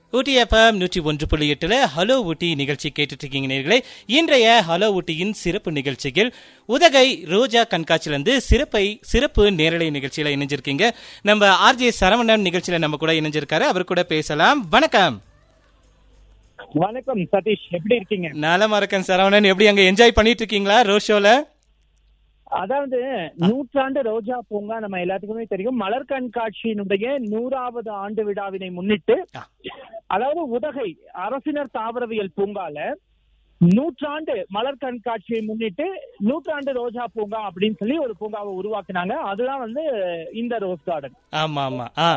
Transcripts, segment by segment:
ஊட்டி FM நூற்றி ஒன்று புள்ளி எட்டுல ஹலோ ஊட்டி நிகழ்ச்சி கேட்டுட்டு இருக்கீங்க நேர்களே இன்றைய ஹலோ ஊட்டியின் சிறப்பு நிகழ்ச்சியில் உதகை ரோஜா கண்காட்சியிலிருந்து சிறப்பை சிறப்பு நேரலை நிகழ்ச்சியில இணைஞ்சிருக்கீங்க நம்ம ஆர்ஜே சரவணன் நிகழ்ச்சியில நம்ம கூட இணைஞ்சிருக்காரு அவர் கூட பேசலாம் வணக்கம் வணக்கம் சதீஷ் எப்படி இருக்கீங்க நலமா இருக்கேன் சரவணன் எப்படி அங்க என்ஜாய் பண்ணிட்டு இருக்கீங்களா ரோட் ஷோல அதாவது நூற்றாண்டு ரோஜா பூங்கா நம்ம எல்லாத்துக்குமே தெரியும் மலர் கண்காட்சியினுடைய நூறாவது ஆண்டு விழாவினை முன்னிட்டு ஆ. அதாவது உதகை அரசினர் தாவரவியல் பூங்கால நூற்றாண்டு மலர் கண்காட்சியை முன்னிட்டு நூற்றாண்டு ரோஜா பூங்கா அப்படின்னு சொல்லி ஒரு பூங்காவை உருவாக்குனாங்க அதுதான் வந்து இந்த ரோஸ் கார்டன் ஆமா ஆமா ஆ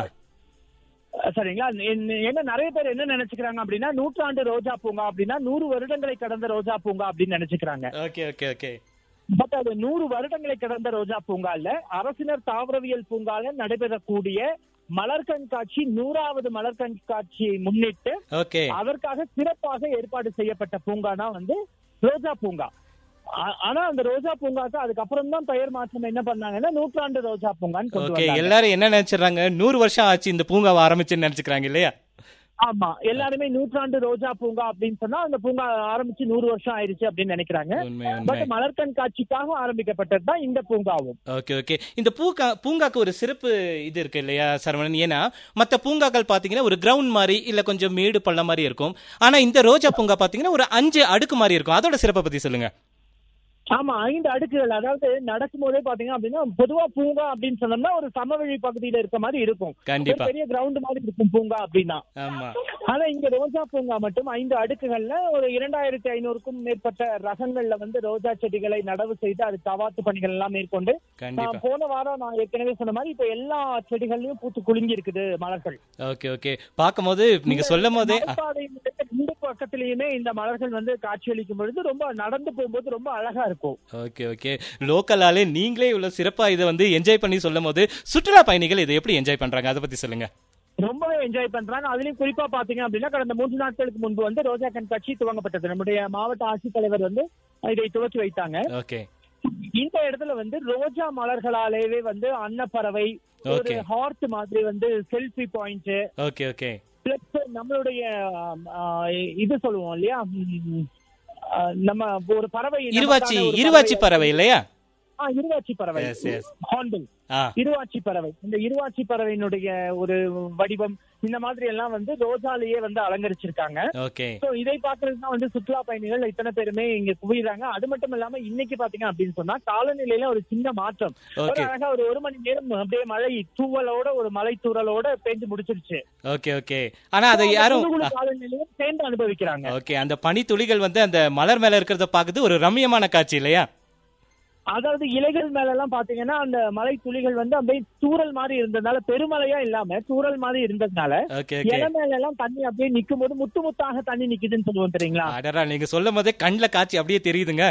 சரிங்களா என்ன- என்ன நிறைய பேர் என்ன நினைச்சுக்கிறாங்க அப்படின்னா நூற்றாண்டு ரோஜா பூங்கா அப்படின்னா நூறு வருடங்களை கடந்த ரோஜா பூங்கா அப்படின்னு நினைச்சுக்கிறாங்க ஓகே ஓகே ஓகே பட் அது நூறு வருடங்களை கடந்த ரோஜா பூங்கால அரசினர் தாவரவியல் பூங்கால நடைபெறக்கூடிய மலர் கண்காட்சி நூறாவது மலர் கண்காட்சியை முன்னிட்டு ஓகே அதற்காக சிறப்பாக ஏற்பாடு செய்யப்பட்ட பூங்கா தான் வந்து ரோஜா பூங்கா ஆ- ஆனா அந்த ரோஜா பூங்காக்கு அதுக்கப்புறம் தான் பெயர் மாற்றம் என்ன பண்ணாங்கன்னா நூற்றாண்டு ரோஜா பூங்கான்னு கொண்டு ஓகே வந்தாங்க எல்லாரும் என்ன நினைச்சிடுறாங்க நூறு வருஷம் ஆச்சு இந்த பூங்காவை ஆரம்பிச்சுன்னு நினைச்சுக்கிறாங்க இல்லையா ஆமா எல்லாருமே நூற்றாண்டு ரோஜா பூங்கா அப்படின்னு சொன்னா அந்த பூங்கா ஆரம்பிச்சு நூறு வருஷம் ஆயிருச்சு அப்படின்னு நினைக்கிறாங்க உண்மை பட் உண்மை மலர் கண்காட்சிக்காக ஆரம்பிக்கப்பட்டது தான் இந்த பூங்காவும் ஓகே ஓகே இந்த பூங்கா பூங்காக்கு ஒரு சிறப்பு இது இருக்கு இல்லையா சரவணன் ஏன்னா மத்த பூங்காக்கள் பாத்தீங்கன்னா ஒரு கிரவுண்ட் மாதிரி இல்ல கொஞ்சம் மேடு பள்ள மாதிரி இருக்கும் ஆனா இந்த ரோஜா பூங்கா பாத்தீங்கன்னா ஒரு அஞ்சு அடுக்கு மாதிரி இருக்கும் அதோட சிறப்பை பத்தி சொல்லுங்க ஆமா ஐந்து அடுக்குகள் அதாவது நடக்கும் போதே பாத்தீங்க அப்படின்னா பொதுவா பூங்கா அப்படின்னு சொன்னோம்னா ஒரு சமவெளி பகுதியில இருக்க மாதிரி இருக்கும் ஒரு கண்டிப்பா பெரிய கிரவுண்ட் மாதிரி இருக்கும் பூங்கா அப்படின்னா ஆமா ஆனா இங்க ரோஜா பூங்கா மட்டும் ஐந்து அடுக்குகள்ல ஒரு இரண்டாயிரத்தி ஐநூறுக்கும் மேற்பட்ட ரகங்கள்ல வந்து ரோஜா செடிகளை நடவு செய்து அது கவாத்து பணிகள் எல்லாம் மேற்கொண்டு கண்டிப்பா நான் போன வாரம் நான் ஏற்கனவே சொன்ன மாதிரி இப்ப எல்லா செடிகள்லயும் பூத்து குலுங்கி இருக்குது மலர்கள் ஓகே ஓகே பார்க்கும்போது நீங்க சொல்லும் போதே ஆ, மலைப்பாதையினுடைய ரெண்டு பக்கத்திலயுமே இந்த மலர்கள் வந்து காட்சியளிக்கும் பொழுது ரொம்ப நடந்து போகும்போது ரொம்ப அழகா இருக்கும் ஓகே ஓகே லோக்கலாலே நீங்களே இவ்வளவு சிறப்பா இதை வந்து என்ஜாய் பண்ணி சொல்லும் போது சுற்றுலா பயணிகள் இதை எப்படி என்ஜாய் பண்றாங்க அதை பத்தி சொல்லுங்க ரொம்பவே என்ஜாய் பண்றாங்க அதுலயும் குறிப்பா பாத்தீங்க அப்படின்னா கடந்த மூன்று நாட்களுக்கு முன்பு வந்து ரோஜா கண்காட்சி துவங்கப்பட்டது நம்முடைய மாவட்ட ஆட்சித்தலைவர் வந்து இதை துவக்கி வைத்தாங்க ஓகே இந்த இடத்துல வந்து ரோஜா மலர்களாலேயே வந்து அன்னப்பறவை ஒரு Okay. ஹார்ட் மாதிரி வந்து selfie point okay okay plus நம்மளுடைய ஆம், ஆ, இது சொல்லுவோம் இல்லையா ம், ஆ, நம்ம ஒரு பறவை இருவாச்சி நமக்கான ஒரு இருவாச்சி பறவை இல்லையா ஆ, இருவாச்சி பறவை Yes, yes. ஹார்ன்பில் ஆ இருவாச்சி பறவை இந்த இருவாச்சி பறவையினுடைய ஒரு வடிவம் இந்த மாதிரி எல்லாம் வந்து ரோஜாலேயே வந்து அலங்கரிச்சிருக்காங்க ஓகே சோ இதை பாக்குறதுக்கு தான் வந்து சுற்றுலா பயணிகள் இத்தனை பேருமே இங்க குவிறாங்க அது மட்டும் இல்லாம இன்னைக்கு பாத்தீங்க அப்படின்னு சொன்னா காலநிலையில ஒரு சின்ன மாற்றம் ஒரு ஓகே அழகா ஒரு ஒரு மணி நேரம் அப்படியே மழை தூவலோட ஒரு மலை தூறலோட பெஞ்சு முடிச்சிருச்சு ஓகே ஓகே ஆனா அதை யாரும் குளுகுளு காலநிலையும் சேர்ந்து அனுபவிக்கிறாங்க ஓகே அந்த பனி துளிகள் வந்து அந்த மலர் மேல இருக்கிறத பாக்குது ஒரு ரம்மியமான காட்சி இல்லையா அதாவது இலைகள் மேல எல்லாம் பாத்தீங்கன்னா அந்த மலை துளிகள் வந்து அப்படியே தூறல் மாதிரி இருந்ததுனால பெருமழையா இல்லாம தூறல் மாதிரி இருந்ததுனால ஓகே ஓகே இலை மேல எல்லாம் தண்ணி அப்படியே நிக்கும் போது முத்து முத்தாக தண்ணி நிக்குதுன்னு சொல்லுவோம் தெரியுங்களா அடரா நீங்க சொல்லும் போதே கண்ணுல காட்சி அப்படியே தெரியுதுங்க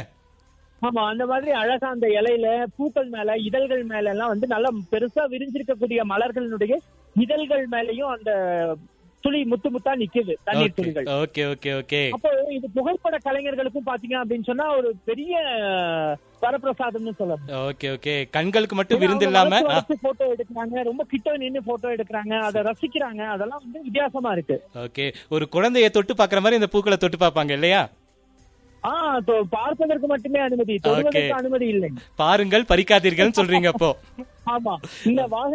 ஆமா அந்த மாதிரி அழகா அந்த இலையில பூக்கள் மேல இதழ்கள் மேல எல்லாம் வந்து நல்லா பெருசா விரிஞ்சிருக்கக்கூடிய மலர்களினுடைய இதழ்கள் மேலயும் அந்த துளி முத்து முத்தா நிக்குது தண்ணீர் துளிகள் ஓகே ஓகே ஓகே அப்போ இது புகைப்பட கலைஞர்களுக்கும் பாத்தீங்க அப்படின்னு சொன்னா ஒரு பெரிய வரப்பிரசாதம்னு சொல்லலாம் ஓகே ஓே கண்களுக்கு மட்டும் விருந்து இல்லாம ஆ, போட்டோ எடுக்கிறாங்க ரொம்ப கிட்ட நின்னு போட்டோ எடுக்கிறாங்க அதை ரசிக்கிறாங்க அதெல்லாம் வந்து வித்தியாசமா இருக்கு ஓகே ஒரு குழந்தைய தொட்டு பாக்குற மாதிரி இந்த பூக்களை தொட்டு பார்ப்பாங்க இல்லையா ஆஹ் இப்போ பார்ப்பதற்கு மட்டுமே அனுமதி தொடுவதற்கு அனுமதி இல்லை பாருங்கள் பறிக்காதீர்கள்னு சொல்றீங்க அப்போ ஆமா இந்த வாகன